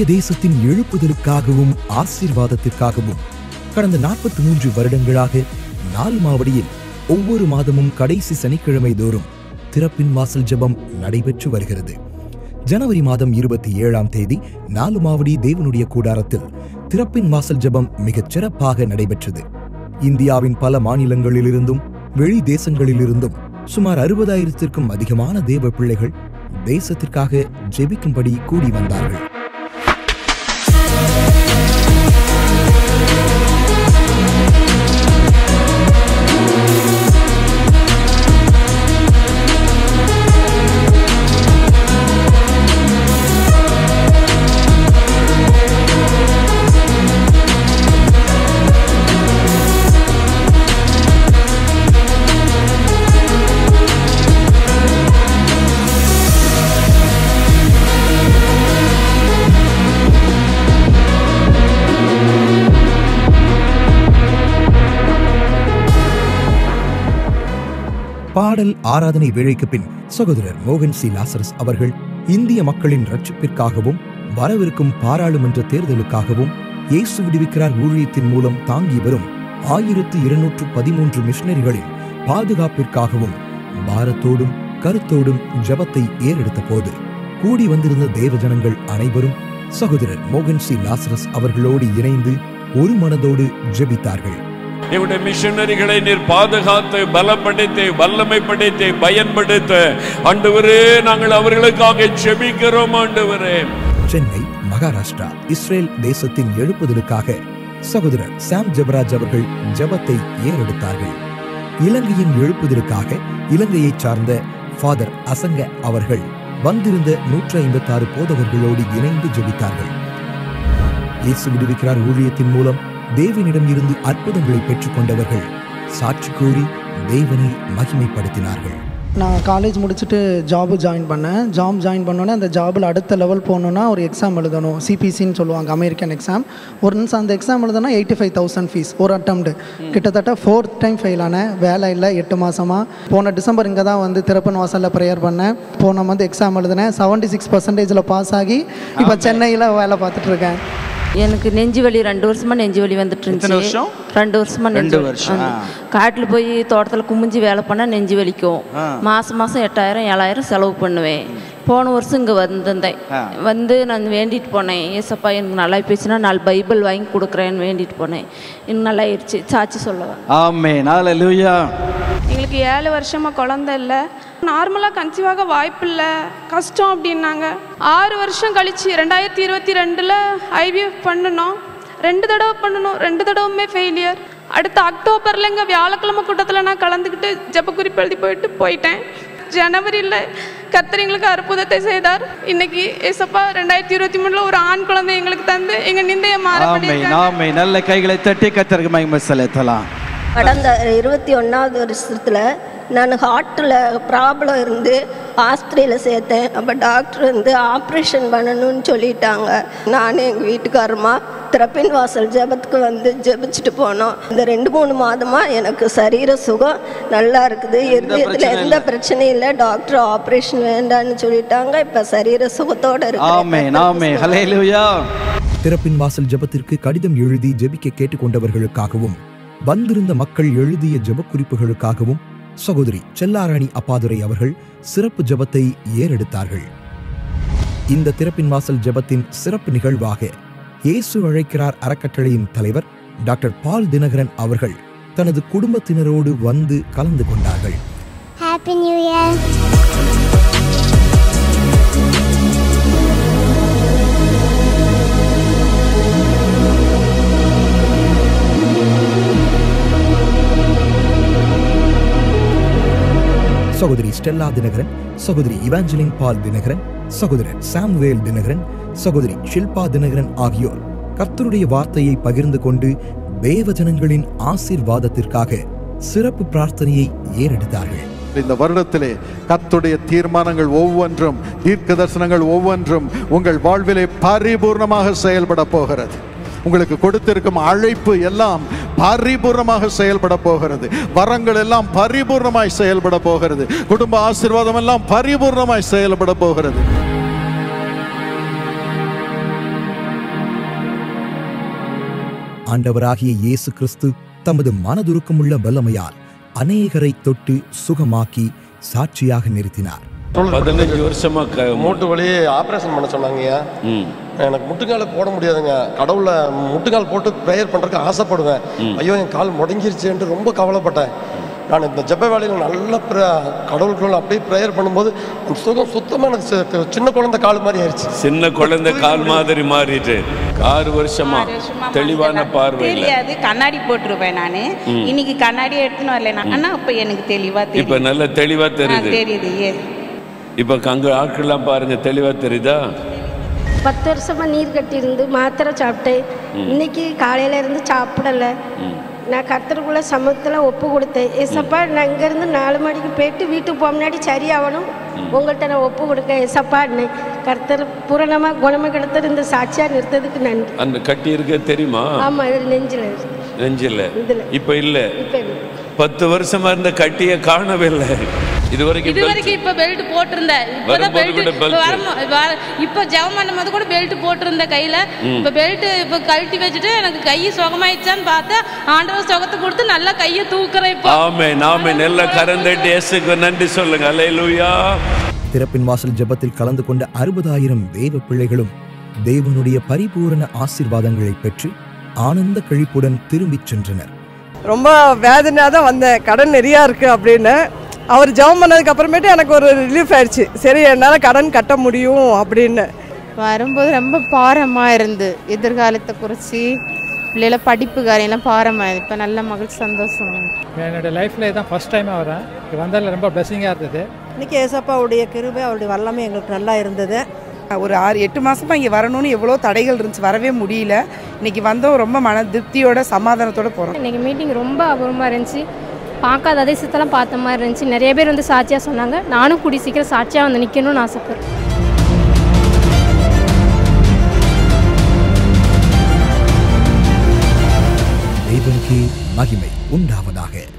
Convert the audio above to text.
தேசத்தின் எழுப்புதலுக்காகவும் ஆசீர்வாதத்திற்காகவும் கடந்த நாற்பத்தி மூன்று வருடங்களாக நாலு மாவடியில் ஒவ்வொரு மாதமும் கடைசி சனிக்கிழமை தோறும் திறப்பின் வாசல் ஜெபம் நடைபெற்று வருகிறது ஜனவரி மாதம் இருபத்தி ஏழாம் தேதி நாலு மாவடி தேவனுடைய கூடாரத்தில் திறப்பின் வாசல் ஜெபம் மிகச் சிறப்பாக நடைபெற்றது இந்தியாவின் பல மாநிலங்களிலிருந்தும் வெளி தேசங்களிலிருந்தும் சுமார் அறுபதாயிரத்திற்கும் அதிகமான தேவ பிள்ளைகள் தேசத்திற்காக ஜெபிக்கும்படி கூடி வந்தார்கள் பாடல் ஆராதனை வேளைக்கு பின் சகோதரர் மோகன் சி லாசரஸ் அவர்கள் இந்திய மக்களின் ரட்சிப்பிற்காகவும் வரவிருக்கும் பாராளுமன்ற தேர்தலுக்காகவும் இயேசு விடுவிக்கிறார் ஊழியத்தின் மூலம் தாங்கி வரும் ஆயிரத்து இருநூற்று பதிமூன்று மிஷனரிகளின் பாதுகாப்பிற்காகவும் பாரத்தோடும் கருத்தோடும் ஜெபத்தை ஏறெடுத்த போது கூடி வந்திருந்த தேவஜனங்கள் அனைவரும் சகோதரர் மோகன் சி லாசரஸ் அவர்களோடு இணைந்து ஒரு மனதோடு ஜெபித்தார்கள் எங்களுடைய மிஷனரிகளை நீர் பாதுகாத்து பலப்படுத்தி வல்லமை படைத்து பயன்படுத்த ஆண்டவரே நாங்கள் அவர்களுக்காக செபிக்கிறோம் ஆண்டவரே சென்னை மகாராஷ்டிரா இஸ்ரேல் தேசத்தின் எழுப்புதலுக்காக சகோதரர் சாம் ஜெபராஜ் அவர்கள் ஜெபத்தை ஏறெடுத்தார்கள் இலங்கையின் எழுப்புதலுக்காக இலங்கையைச் சார்ந்த ஃபாதர் அசங்க அவர்கள் வந்திருந்த நூற்றி ஐம்பத்தி ஆறு போதகர்களோடு இணைந்து ஜெபித்தார்கள் இயேசு விடுவிக்கிறார் ஊழியத்தின் மூலம் தேவனிடம் இருந்து அற்புதங்களை பெற்றுக்கொண்டவர்கள் சாட்சி கூறி தேவனை மகிமைப்படுத்தினார்கள் நான் காலேஜ் முடிச்சுட்டு ஜாபு ஜாயின் பண்ணேன் ஜாப் ஜாயின் பண்ணோன்னே அந்த ஜாபில் அடுத்த லெவல் போகணுன்னா ஒரு எக்ஸாம் எழுதணும் சிபிசின்னு சொல்லுவாங்க அமெரிக்கன் எக்ஸாம் ஒன்ஸ் அந்த எக்ஸாம் எழுதுனா எயிட்டி ஃபைவ் தௌசண்ட் ஃபீஸ் ஒரு அட்டம்ப்ட் கிட்டத்தட்ட ஃபோர்த் டைம் ஃபெயில் ஆனேன் வேலை இல்லை எட்டு மாதமாக போன டிசம்பர் இங்கே தான் வந்து திறப்பன் வாசலில் ப்ரேயர் பண்ணேன் போன மந்த் எக்ஸாம் எழுதினேன் செவன்ட்டி சிக்ஸ் பர்சன்டேஜில் பாஸ் ஆகி இப்போ சென்னையில் வேலை பார்த்துட்டு இருக்கேன் எனக்கு நெஞ்சு வலி ரெண்டு வருஷமா நெஞ்சு வலி வந்துட்டு எத்தனை இருந்துச்சு வருஷம்? ரெண்டு வருஷமா நெஞ்சு ரெண்டு வலி. வருஷம், ஆமா. காட்டுல போய் தோட்டத்துல குமிஞ்சு வேலை பண்ணா நெஞ்சு வலிக்கும் மாசம் மாசம் எட்டாயிரம் ஏழாயிரம் செலவு பண்ணுவேன் போன வருஷம் இங்கே வந்திருந்தேன் ஆ. வந்து நான் வேண்டிட்டு போனேன் ஏசப்பா எனக்கு நல்லா போயிடுச்சுன்னா நாலு பைபிள் வாங்கி கொடுக்குறேன்னு வேண்டிட்டு போனேன் இன்னும் நல்லா ஆயிடுச்சு சாட்சி சொல்லுவேன் ஆமென் ஹalleluya எங்களுக்கு ஏழு வருஷமாக குழந்தை இல்லை நார்மலாக கன்சீவ் ஆக வாய்ப்பு இல்லை கஷ்டம் அப்படின்னாங்க ஆறு வருஷம் கழிச்சு ரெண்டாயிரத்தி இருபத்தி ரெண்டில் ஐவிஎஃப் பண்ணணும் ரெண்டு தடவை பண்ணணும் ரெண்டு தடவுமே ஃபெயிலியர் அடுத்த அக்டோபரில் இங்கே வியாழக்கிழமை கூட்டத்தில் நான் கலந்துக்கிட்டு ஜெப குறிப்பு எழுதி போயிட்டு போயிட்டேன் ஜனவரியில் கர்த்தர் எங்களுக்கு அற்புதத்தை செய்தார் இன்னைக்கு ஏசப்பா ரெண்டாயிரத்தி இருபத்தி மூணில் ஒரு ஆண் குழந்தை எங்களுக்கு தந்து எங்கள் நிந்தைய மாற ஆமென் பண்ணியிருக்காங்க ஆமென் நல்ல கைகளை தட்டி கத்தருக்கு மகிமை செலுத்தலாம் கடந்த இருபத்தி ஒன்றாவது வருஷத்தில் நான் ஹார்ட்டில் ப்ராப்ளம் இருந்து ஆஸ்பத்திரியில் சேர்த்தேன் அப்போ டாக்டர் வந்து ஆப்ரேஷன் பண்ணணும்னு சொல்லிட்டாங்க நானும் எங்கள் வீட்டுக்காரமா திறப்பின் வாசல் ஜெபத்துக்கு வந்து ஜெபிச்சுட்டு போனோம் இந்த ரெண்டு மூணு மாதமாக எனக்கு சரீர சுகம் நல்லா இருக்குது இருதயத்தில் பிரச்சனையும் எந்த இல்லை. பிரச்சனையும் இல்லை டாக்டர் ஆப்ரேஷன் வேண்டான்னு சொல்லிட்டாங்க இப்போ சரீர சுகத்தோடு ஆமென் ஆமென் இருக்கு ஹalleluya திறப்பின் வாசல் ஜெபத்திற்கு கடிதம் எழுதி ஜெபிக்க கேட்டுக்கொண்டவர்களுக்காகவும் வந்திருந்த மக்கள் எழுதிய ஜெபக் குறிப்புகளுக்காகவும் சகோதரி செல்லாராணி அப்பாதுரை அவர்கள் சிறப்பு ஜெபத்தை ஏறெடுத்தார்கள் இந்த திறப்பின் வாசல் ஜெபத்தின் சிறப்பு நிகழ்வாக இயேசு அழைக்கிறார் அறக்கட்டளையின் தலைவர் டாக்டர் பால் தினகரன் அவர்கள் தனது குடும்பத்தினரோடு வந்து கலந்து கொண்டார்கள் Happy New Year. சகோதரி ஸ்டெல்லா தினகரன் சகோதரி இவாஞ்சலின் பால் தினகரன் சகோதரர் சாம்வேல் தினகரன் சகோதரி ஷில்பா தினகரன் ஆகியோர் கர்த்தருடைய வார்த்தையை பகிர்ந்து கொண்டு தேவஜனங்களின் ஆசீர்வாதத்திற்காக சிறப்பு பிரார்த்தனையை ஏறெடுத்தார்கள் இந்த வருடத்திலே கர்த்தருடைய தீர்மானங்கள் ஒவ்வொன்றும் தீர்க்க தரிசனங்கள் ஒவ்வொன்றும் உங்கள் வாழ்விலே பரிபூர்ணமாக செயல்பட போகிறது உங்களுக்கு கொடுத்திருக்கும் அழைப்பு எல்லாம் பரிபூர்ணமாக செயல்பட போகிறது வரங்கள் எல்லாம் பரிபூர்ணமாய் செயல்பட போகிறது குடும்ப ஆசீர்வாதம் எல்லாம் பரிபூர்ணமாய் செயல்பட போகிறது ஆண்டவராகிய இயேசு கிறிஸ்து தமது மனதுருக்கமுள்ள வல்லமையால் அநேகரை தொட்டு சுகமாக்கி சாட்சியாக நிறுத்தினார் பதினஞ்சு வருஷமா க- மூட்டு வலி ஆப்ரேஷன் பண்ண சொன்னாங்கய்யா ம். எனக்கு முட்டுக்கால போட முடியாதுங்க கடவுளை முட்டுக்கால் போட்டு ப்ரேயர் பண்ணுறதுக்கு ஆசைப்படுவேன் ஐயோ என் கால் முடங்கிருச்சேன்ட்டு ரொம்ப கவலைப்பட்டேன் நான் இந்த ஜெப வேலையில் நல்ல ப்ர கடவுளுக்குள்ள அப்படியே ப்ரேயர் பண்ணும்போது அந்த சுகம் சுத்தமாக எனக்கு சி- சின்ன குழந்தை கால் மாதிரி ஆயிடுச்சு சின்ன குழந்தை கால் மாதிரி மாறிட்டு ஆறு வருஷமா தெளிவான பார்வை இல்ல தெரியாது கண்ணாடி போட்டிருப்பேன் நான் ம். இன்னைக்கு கண்ணாடி எடுத்துன்னு வரல நான் ஆனா அப்ப எனக்கு தெளிவா இப்ப தெரியும் நல்ல தெளிவா ஆ, தெரியுது தெரியுது ஏ இப்ப அங்க ஆட்கள்லாம் பாருங்க தெளிவா தெரியுதா பத்து வருஷமா நீர் கட்டியிருந்து மாத்திரை சாப்பிட்டேன் ம். இன்னைக்கு காலையில இருந்து சாப்பிடல நான் கர்த்தருக்குள்ள சமூகத்தில் ஒப்பு கொடுத்தேன் ஏசப்பா நான் இங்கேருந்து நாலு மணிக்கு போயிட்டு வீட்டுக்கு போக முன்னாடி சரியாகணும் உங்கள்கிட்ட நான் ஒப்பு கொடுக்க ஏசப்பான்னு கர்த்தர் பூரணமாக குணமாக கிடத்தர் இந்த சாட்சியாக நிறுத்ததுக்கு நன்றி அந்த கட்டி இருக்க தெரியுமா ஆமாம் இது நெஞ்சில் நெஞ்சில இதுல. இப்ப இல்ல இப்போ பத்து வருஷமா இருந்த கட்டிய காணவே இல்லை இது வரைக்கும் இது வரைக்கும் இப்ப பெல்ட் போட்டிருந்தேன் இப்பதான் வரும்போது பெல்ட் கூட belt. வரும் வர- இப்ப ஜெபம் பண்ணும்போது கூட பெல்ட் போட்டிருந்த கையில ம். இப்ப பெல்ட் இப்ப கழட்டி வச்சுட்டு எனக்கு கை சுகமாயிடுச்சான்னு பார்த்தா ஆண்டவர் சுகத்தை கொடுத்து நல்லா கையை தூக்குறேன் இப்போ ஆமே நாமே நல்ல கரந்தட்டு இயேசுக்கு நன்றி சொல்லுங்க அல்லேலூயா திறப்பின் வாசல் ஜெபத்தில் கலந்து கொண்ட அறுபதாயிரம் தேவ பிள்ளைகளும் தேவனுடைய பரிபூரண ஆசீர்வாதங்களை பெற்று ஆனந்த கழிப்புடன் திரும்பிச் சென்றனர் ரொம்ப வேதனையாக தான் வந்தேன் கடன் நிறையா இருக்குது அப்படின்னு அவர் ஜெபம் பண்ணதுக்கு அப்புறமேட்டு எனக்கு ஒரு ரிலீஃப் ஆயிடுச்சு சரி என்னால் கடன் கட்ட முடியும் அப்படின்னு வரும்போது ரொம்ப பாரமாக இருந்து எதிர்காலத்தை குறித்து பிள்ளைகள படிப்பு காரியம்லாம் பாரமாக இப்போ நல்ல மகிழ்ச்சி சந்தோஷம் என்னோட லைஃப்பில் இதான் ஃபஸ்ட் டைம் வரேன் இங்கே வந்ததில் ரொம்ப பிளெஸிங்காக இருந்தது இன்னைக்கு ஏசப்பாவுடைய கிருபை அவருடைய வல்லமை எங்களுக்கு நல்லா இருந்தது ஒரு ஆறு எட்டு மாசமா இங்கே வரணும்னு எவ்வளோ தடைகள் இருந்துச்சு வரவே முடியல இன்னைக்கு வந்தோம் ரொம்ப மன திருப்தியோட சமாதானத்தோட போகிறோம் இன்னைக்கு மீட்டிங் ரொம்ப அபூர்வமாக இருந்துச்சு பார்க்காத அதிசயத்தெல்லாம் பார்த்த மாதிரி இருந்துச்சு நிறைய பேர் வந்து சாட்சியாக சொன்னாங்க நானும் கூடி சீக்கிரம் சாட்சியாக வந்து நிற்கணும்னு ஆசைப்படுறேன் தேவனுக்கே மகிமை உண்டாவதாக